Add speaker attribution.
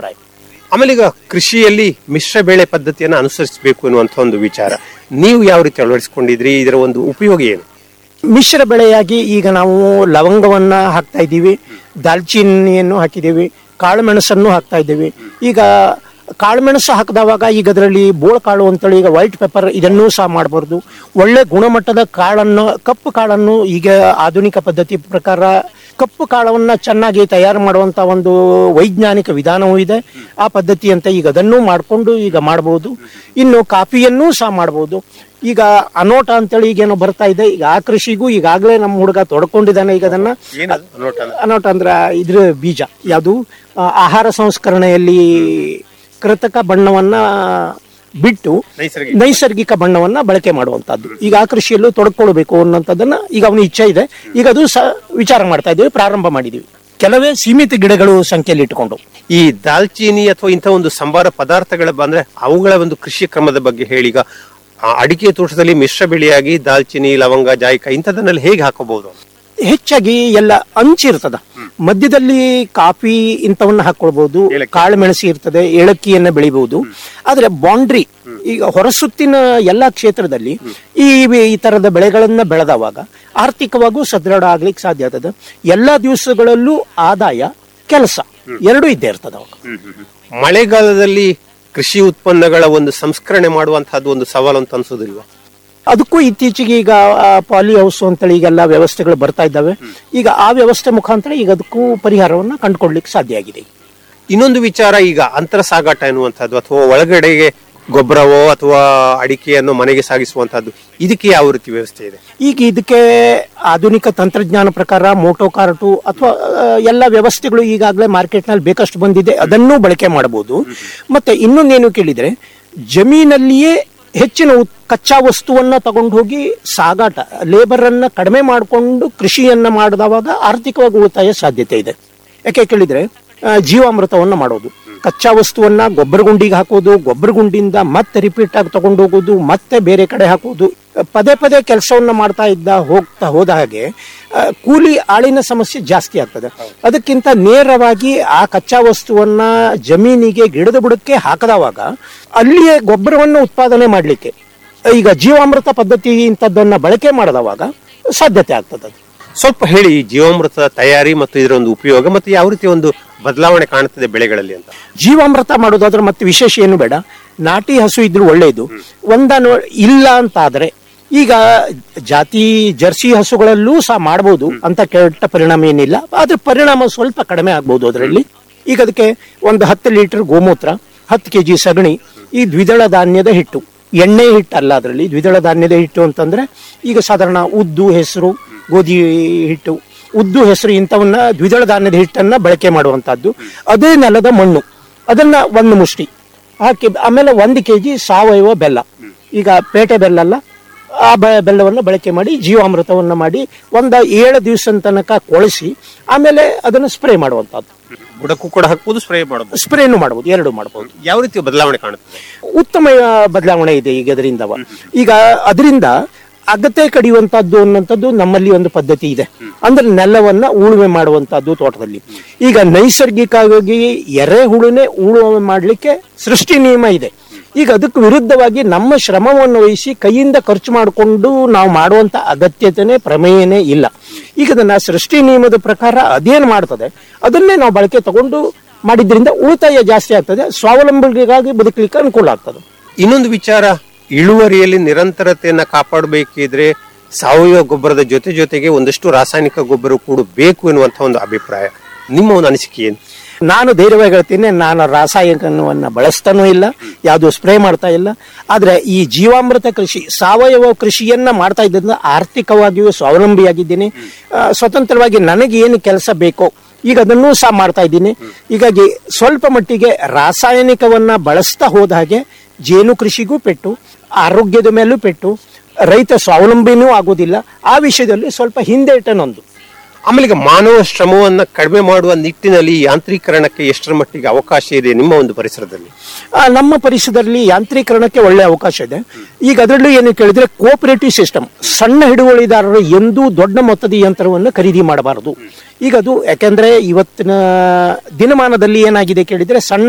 Speaker 1: ಅಭಿಪ್ರಾಯ
Speaker 2: ಆಮೇಲೆ ಈಗ ಕೃಷಿಯಲ್ಲಿ ಮಿಶ್ರ ಬೆಳೆ ಪದ್ಧತಿಯನ್ನು ಅನುಸರಿಸಬೇಕು ಎನ್ನುವಂತ ಒಂದು ವಿಚಾರ ನೀವು ಯಾವ ರೀತಿ ಅಳವಡಿಸಿಕೊಂಡಿದ್ರಿ ಇದರ ಒಂದು ಉಪಯೋಗ ಏನು
Speaker 1: ಮಿಶ್ರ ಬೆಳೆಯಾಗಿ ಈಗ ನಾವು ಲವಂಗವನ್ನ ಹಾಕ್ತಾ ಇದ್ದೀವಿ ದಾಲ್ಚಿನ್ನಿಯನ್ನು ಹಾಕಿದ್ದೀವಿ ಕಾಳುಮೆಣಸನ್ನು ಹಾಕ್ತಾ ಇದ್ದೀವಿ ಈಗ ಕಾಳುಮೆಣಸು ಹಾಕಿದವಾಗ ಈಗ ಅದರಲ್ಲಿ ಬೋಳ್ಕಾಳು ಅಂತೇಳಿ ಈಗ ವೈಟ್ ಪೆಪ್ಪರ್ ಇದನ್ನೂ ಸಹ ಮಾಡಬಾರ್ದು ಒಳ್ಳೆ ಗುಣಮಟ್ಟದ ಕಾಳನ್ನು ಕಪ್ಪು ಕಾಳನ್ನು ಈಗ ಆಧುನಿಕ ಪದ್ಧತಿ ಪ್ರಕಾರ ಕಪ್ಪು ಕಾಳವನ್ನ ಚೆನ್ನಾಗಿ ತಯಾರು ಮಾಡುವಂತ ಒಂದು ವೈಜ್ಞಾನಿಕ ವಿಧಾನವೂ ಇದೆ ಆ ಪದ್ಧತಿ ಅಂತ ಈಗ ಅದನ್ನೂ ಮಾಡಿಕೊಂಡು ಈಗ ಮಾಡಬಹುದು ಇನ್ನು ಕಾಫಿಯನ್ನೂ ಸಹ ಮಾಡಬಹುದು ಈಗ ಅನೋಟ ಅಂತೇಳಿ ಈಗೇನೋ ಬರ್ತಾ ಇದೆ ಈಗ ಆ ಕೃಷಿಗೂ ಈಗಾಗಲೇ ನಮ್ಮ ಹುಡುಗ ತೊಡ್ಕೊಂಡಿದ್ದಾನೆ ಈಗ ಅದನ್ನ
Speaker 2: ಏನದು ನೋಟ ಅಂದ್ರೆ?
Speaker 1: ಅನೋಟ ಅಂದ್ರ ಇದ್ರ ಬೀಜ ಯಾವುದು ಆ, ಆಹಾರ ಸಂಸ್ಕರಣೆಯಲ್ಲಿ ಕೃತಕ ಬಣ್ಣವನ್ನ ಬಿಟ್ಟು
Speaker 2: ನೈಸರ್ಗಿಕ
Speaker 1: ನೈಸರ್ಗಿಕ ಬಣ್ಣವನ್ನ ಬಳಕೆ ಮಾಡುವಂತದ್ದು ಈಗ ಆ ಕೃಷಿಯಲ್ಲೂ ತೊಡ್ಕೊಳ್ಬೇಕು ಅನ್ನೋಂಥದ್ದನ್ನ ಈಗ ಅವನ ಇಚ್ಛೆ ಇದೆ ಈಗ ಅದು ಸಹ ವಿಚಾರ ಮಾಡ್ತಾ ಇದ್ದೀವಿ ಪ್ರಾರಂಭ ಮಾಡಿದೀವಿ ಕೆಲವೇ ಸೀಮಿತ ಗಿಡಗಳು ಸಂಖ್ಯೆಯಲ್ಲಿ ಇಟ್ಟುಕೊಂಡು
Speaker 2: ಈ ದಾಲ್ಚೀನಿ ಅಥವಾ ಇಂಥ ಒಂದು ಸಂಬಾರ ಪದಾರ್ಥಗಳ ಬಂದ್ರೆ ಅವುಗಳ ಒಂದು ಕೃಷಿ ಕ್ರಮದ ಬಗ್ಗೆ ಹೇಳಿ ಈಗ ಆ, ಅಡಿಕೆ ತೋಟದಲ್ಲಿ ಮಿಶ್ರ ಬೆಳೆಯಾಗಿ ದಾಲ್ಚಿನಿ ಲವಂಗ ಜಾಯಿಕ ಇಂಥದನ್ನೆಲ್ಲ ಹೇಗೆ ಹಾಕೋಬಹುದು
Speaker 1: ಹೆಚ್ಚಾಗಿ ಎಲ್ಲ ಅಂಚಿರ್ತದ ಮಧ್ಯದಲ್ಲಿ ಕಾಫಿ ಇಂಥವನ್ನ ಹಾಕೊಳ್ಬಹುದು ಕಾಳು ಮೆಣಸಿ ಇರ್ತದೆ ಏಲಕ್ಕಿಯನ್ನ ಬೆಳಿಬಹುದು ಆದ್ರೆ ಬಾಂಡ್ರಿ ಈಗ ಹೊರಸುತ್ತಿನ ಎಲ್ಲಾ ಕ್ಷೇತ್ರದಲ್ಲಿ ಈ ಈ ತರದ ಬೆಳೆಗಳನ್ನ ಬೆಳೆದವಾಗ ಆರ್ಥಿಕವಾಗೂ ಸದೃಢ ಆಗ್ಲಿಕ್ಕೆ ಸಾಧ್ಯ ಆಗ್ತದೆ ಎಲ್ಲಾ ದಿವಸಗಳಲ್ಲೂ ಆದಾಯ ಕೆಲಸ ಎರಡೂ ಇದ್ದೇ ಇರ್ತದ ಅವಾಗ
Speaker 2: ಮಳೆಗಾಲದಲ್ಲಿ ಕೃಷಿ ಉತ್ಪನ್ನಗಳ ಒಂದು ಸಂಸ್ಕರಣೆ ಮಾಡುವಂತಹದ್ದು ಒಂದು ಸವಾಲು ಅಂತ ಅನ್ಸೋದಿಲ್ವಾ
Speaker 1: ಅದಕ್ಕೂ ಇತ್ತೀಚೆಗೆ ಈಗ ಪಾಲಿ ಹೌಸ್ ಅಂತೇಳಿ ಈಗೆಲ್ಲ ವ್ಯವಸ್ಥೆಗಳು ಬರ್ತಾ ಇದ್ದಾವೆ ಈಗ ಆ ವ್ಯವಸ್ಥೆ ಮುಖಾಂತರ ಈಗ ಅದಕ್ಕೂ ಪರಿಹಾರವನ್ನ ಕಂಡುಕೊಳ್ಳಿಕ್ಕೆ ಸಾಧ್ಯ ಆಗಿದೆ
Speaker 2: ಇನ್ನೊಂದು ವಿಚಾರ ಈಗ ಅಂತರ ಸಾಗಾಟ ಎನ್ನುವಂಥದ್ದು ಅಥವಾ ಒಳಗಡೆಗೆ ಗೊಬ್ಬರವೋ ಅಥವಾ ಅಡಿಕೆಯನ್ನು ಮನೆಗೆ ಸಾಗಿಸುವಂತಹದ್ದು ಇದಕ್ಕೆ ಯಾವ ರೀತಿ ವ್ಯವಸ್ಥೆ ಇದೆ
Speaker 1: ಈಗ ಇದಕ್ಕೆ ಆಧುನಿಕ ತಂತ್ರಜ್ಞಾನ ಪ್ರಕಾರ ಮೋಟೋ ಕಾರ್ಟು ಅಥವಾ ಆ, ಎಲ್ಲ ವ್ಯವಸ್ಥೆಗಳು ಈಗಾಗಲೇ ಮಾರ್ಕೆಟ್ನಲ್ಲಿ ಬೇಕಷ್ಟು ಬಂದಿದೆ ಅದನ್ನೂ ಬಳಕೆ ಮಾಡಬಹುದು ಮತ್ತೆ ಇನ್ನೊಂದೇನು ಕೇಳಿದ್ರೆ ಜಮೀನಲ್ಲಿಯೇ ಹೆಚ್ಚಿನ ಉತ್- ಕಚ್ಚಾ ವಸ್ತುವನ್ನ ತಗೊಂಡು ಹೋಗಿ ಸಾಗಾಟ ಲೇಬರ್ ಅನ್ನ ಕಡಿಮೆ ಮಾಡಿಕೊಂಡು ಕೃಷಿಯನ್ನ ಮಾಡಿದವಾಗ ಆರ್ಥಿಕವಾಗಿ ಉಳಿತಾಯ ಸಾಧ್ಯತೆ ಇದೆ ಯಾಕೆ ಕೇಳಿದ್ರೆ ಆ, ಜೀವಾಮೃತವನ್ನ ಮಾಡೋದು ಕಚ್ಚಾ ವಸ್ತುವನ್ನ ಗೊಬ್ಬರ ಗುಂಡಿಗೆ ಹಾಕೋದು ಗೊಬ್ಬರ ಗುಂಡಿಯಿಂದ ಮತ್ತೆ ರಿಪೀಟ್ ಆಗಿ ತಗೊಂಡು ಹೋಗೋದು ಮತ್ತೆ ಬೇರೆ ಕಡೆ ಹಾಕೋದು ಪದೇ ಪದೇ ಕೆಲಸವನ್ನ ಮಾಡ್ತಾ ಇದ್ದ ಹೋಗ್ತಾ ಹೋದ ಹಾಗೆ ಆ, ಕೂಲಿ ಆಳಿನ ಸಮಸ್ಯೆ ಜಾಸ್ತಿ ಆಗ್ತದೆ ಅದಕ್ಕಿಂತ ನೇರವಾಗಿ ಆ ಕಚ್ಚಾ ವಸ್ತುವನ್ನ ಜಮೀನಿಗೆ ಗಿಡದ ಬುಡಕ್ಕೆ ಹಾಕದವಾಗ ಅಲ್ಲಿಯೇ ಗೊಬ್ಬರವನ್ನು ಉತ್ಪಾದನೆ ಮಾಡಲಿಕ್ಕೆ ಈಗ ಜೀವಾಮೃತ ಪದ್ಧತಿ ಇಂಥದ್ದನ್ನ ಬಳಕೆ ಮಾಡದವಾಗ ಸಾಧ್ಯತೆ ಆಗ್ತದೆ ಅದು
Speaker 2: ಸ್ವಲ್ಪ ಹೇಳಿ ಈ ಜೀವಾಮೃತದ ತಯಾರಿ ಮತ್ತು ಇದರ ಒಂದು ಉಪಯೋಗ ಮತ್ತು ಯಾವ ರೀತಿ ಒಂದು ಬದಲಾವಣೆ ಕಾಣುತ್ತದೆ ಬೆಳೆಗಳಲ್ಲಿ ಅಂತ
Speaker 1: ಜೀವಾಮೃತ ಮಾಡೋದಾದ್ರೆ ಮತ್ತೆ ವಿಶೇಷ ಏನು ಬೇಡ ನಾಟಿ ಹಸು ಇದ್ರು ಒಳ್ಳೆಯದು ಒಂದ ನೋ- ಇಲ್ಲ ಅಂತ ಆದ್ರೆ ಈಗ ಜಾತಿ ಜರ್ಸಿ ಹಸುಗಳಲ್ಲೂ ಸಹ ಮಾಡಬಹುದು ಅಂತ ಕೆಟ್ಟ ಪರಿಣಾಮ ಏನಿಲ್ಲ ಆದ್ರೆ ಪರಿಣಾಮ ಸ್ವಲ್ಪ ಕಡಿಮೆ ಆಗ್ಬಹುದು ಅದರಲ್ಲಿ ಈಗ ಅದಕ್ಕೆ ಒಂದು ಹತ್ತು ಲೀಟರ್ ಗೋಮೂತ್ರ ಹತ್ತು ಕೆಜಿ ಸಗಣಿ ಈ ದ್ವಿದಳ ಧಾನ್ಯದ ಹಿಟ್ಟು ಎಣ್ಣೆ ಹಿಟ್ಟು ಅಲ್ಲ ಅದರಲ್ಲಿ ದ್ವಿದಳ ಧಾನ್ಯದ ಹಿಟ್ಟು ಅಂತಂದ್ರೆ ಈಗ ಸಾಧಾರಣ ಉದ್ದು ಹೆಸರು ಗೋಧಿ ಹಿಟ್ಟು ಉದ್ದು ಹೆಸರು ಇಂಥವನ್ನ ದ್ವಿದಳ ಧಾನ್ಯದ ಹಿಟ್ಟನ್ನ ಬಳಕೆ ಮಾಡುವಂತಹದ್ದು ಅದೇ ನೆಲದ ಮಣ್ಣು ಅದನ್ನ ಒಂದು ಮುಷ್ಟಿ ಹಾಕಿ ಆಮೇಲೆ ಒಂದು ಕೆಜಿ ಸಾವಯವ ಬೆಲ್ಲ ಈಗ ಪೇಟೆ ಬೆಲ್ಲ ಅಲ್ಲ ಆ ಬೆ- ಬೆಲ್ಲವನ್ನು ಬಳಕೆ ಮಾಡಿ ಜೀವಾಮೃತವನ್ನ ಮಾಡಿ ಒಂದು ಏಳು ದಿವಸ ತನಕ ಕೊಳಿಸಿ ಆಮೇಲೆ ಅದನ್ನು ಸ್ಪ್ರೇ ಮಾಡುವಂತಹದ್ದು
Speaker 2: ಬುಡಕ್ಕೂ ಕೂಡ ಹಾಕ್ಬೋದು ಸ್ಪ್ರೇ ಮಾಡಬಹುದು
Speaker 1: ಸ್ಪ್ರೇನು ಮಾಡಬಹುದು ಎರಡು ಮಾಡಬಹುದು
Speaker 2: ಯಾವ ರೀತಿ ಬದಲಾವಣೆ ಕಾಣುತ್ತದೆ
Speaker 1: ಉತ್ತಮ ಆ, ಬದಲಾವಣೆ ಇದೆ ಈಗ ಅದರಿಂದ ಈಗ ಅದರಿಂದ ಅಗತ್ಯ ಕಡಿಯುವಂತದ್ದು ಅನ್ನೋಂಥದ್ದು ನಮ್ಮಲ್ಲಿ ಒಂದು ಪದ್ಧತಿ ಇದೆ ಅಂದ್ರೆ ನೆಲವನ್ನ ಉಳುಮೆ ಮಾಡುವಂತದ್ದು ತೋಟದಲ್ಲಿ ಈಗ ನೈಸರ್ಗಿಕವಾಗಿ ಎರೆಹುಳುನೆ ಉಳುಮೆ ಮಾಡಲಿಕ್ಕೆ ಸೃಷ್ಟಿ ನಿಯಮ ಇದೆ ಈಗ ಅದಕ್ಕೆ ವಿರುದ್ಧವಾಗಿ ನಮ್ಮ ಶ್ರಮವನ್ನು ವಹಿಸಿ ಕೈಯಿಂದ ಖರ್ಚು ಮಾಡಿಕೊಂಡು ನಾವು ಮಾಡುವಂತ ಅಗತ್ಯತೆನೇ ಪ್ರಮೇಯನೇ ಇಲ್ಲ ಈಗ ಅದನ್ನ ಸೃಷ್ಟಿ ನಿಯಮದ ಪ್ರಕಾರ ಅದೇನು ಮಾಡ್ತದೆ ಅದನ್ನೇ ನಾವು ಬಳಕೆ ತಗೊಂಡು ಮಾಡಿದ್ರಿಂದ ಉಳಿತಾಯ ಜಾಸ್ತಿ ಆಗ್ತದೆ ಸ್ವಾವಲಂಬಿಗಾಗಿ ಬದುಕಲಿಕ್ಕೆ ಅನುಕೂಲ ಆಗ್ತದೆ
Speaker 2: ಇನ್ನೊಂದು ವಿಚಾರ ಇಳುವರಿಯಲ್ಲಿ ನಿರಂತರತೆಯನ್ನ ಕಾಪಾಡಬೇಕಿದ್ರೆ ಸಾವಯವ ಗೊಬ್ಬರದ ಜೊತೆ ಜೊತೆಗೆ ಒಂದಷ್ಟು ರಾಸಾಯನಿಕ ಗೊಬ್ಬರ ಕೂಡ ಬೇಕು ಎನ್ನುವಂತ ಒಂದು ಅಭಿಪ್ರಾಯ ನಿಮ್ಮ ಒಂದು ಅನಿಸಿಕೆ ಏನು
Speaker 1: ನಾನು ಧೈರ್ಯವಾಗಿ ಹೇಳ್ತೀನಿ ನಾನು ರಾಸಾಯನಿಕವನ್ನ ಬಳಸ್ತಾನೂ ಇಲ್ಲ ಯಾವುದು ಸ್ಪ್ರೇ ಮಾಡ್ತಾ ಇಲ್ಲ ಆದ್ರೆ ಈ ಜೀವಾಮೃತ ಕೃಷಿ ಸಾವಯವ ಕೃಷಿಯನ್ನ ಮಾಡ್ತಾ ಇದ್ದರಿಂದ ಆರ್ಥಿಕವಾಗಿಯೂ ಸ್ವಾವಲಂಬಿಯಾಗಿದ್ದೀನಿ ಆ, ಸ್ವತಂತ್ರವಾಗಿ ನನಗೆ ಏನು ಕೆಲಸ ಬೇಕೋ ಈಗ ಅದನ್ನೂ ಸಹ ಮಾಡ್ತಾ ಇದ್ದೀನಿ ಹೀಗಾಗಿ ಸ್ವಲ್ಪ ಮಟ್ಟಿಗೆ ರಾಸಾಯನಿಕವನ್ನ ಬಳಸ್ತಾ ಹೋದ ಹಾಗೆ ಜೇನು ಕೃಷಿಗೂ ಪೆಟ್ಟು ಆರೋಗ್ಯದ ಮೇಲೂ ಪೆಟ್ಟು ರೈತ ಸ್ವಾವಲಂಬಿನೂ ಆಗೋದಿಲ್ಲ ಆ ವಿಷಯದಲ್ಲಿ ಸ್ವಲ್ಪ ಹಿಂದೇಟನೊಂದು
Speaker 2: ಆಮೇಲೆ ಈಗ ಮಾನವ ಶ್ರಮವನ್ನ ಕಡಿಮೆ ಮಾಡುವ ನಿಟ್ಟಿನಲ್ಲಿ ಯಾಂತ್ರೀಕರಣಕ್ಕೆ ಎಷ್ಟರ ಮಟ್ಟಿಗೆ ಅವಕಾಶ ಇದೆ ನಿಮ್ಮ ಒಂದು ಪರಿಸರದಲ್ಲಿ
Speaker 1: ಆ, ನಮ್ಮ ಪರಿಸರದಲ್ಲಿ ಯಾಂತ್ರೀಕರಣಕ್ಕೆ ಒಳ್ಳೆ ಅವಕಾಶ ಇದೆ ಈಗ ಅದರಲ್ಲೂ ಏನು ಕೇಳಿದ್ರೆ ಕೋಪರೇಟಿವ್ ಸಿಸ್ಟಮ್ ಸಣ್ಣ ಹಿಡುವಳಿದಾರರು ಎಂದೂ ದೊಡ್ಡ ಮೊತ್ತದ ಯಂತ್ರವನ್ನು ಖರೀದಿ ಮಾಡಬಾರದು ಈಗ ಅದು ಯಾಕೆಂದ್ರೆ ಇವತ್ತಿನ ದಿನಮಾನದಲ್ಲಿ ಏನಾಗಿದೆ ಕೇಳಿದ್ರೆ ಸಣ್ಣ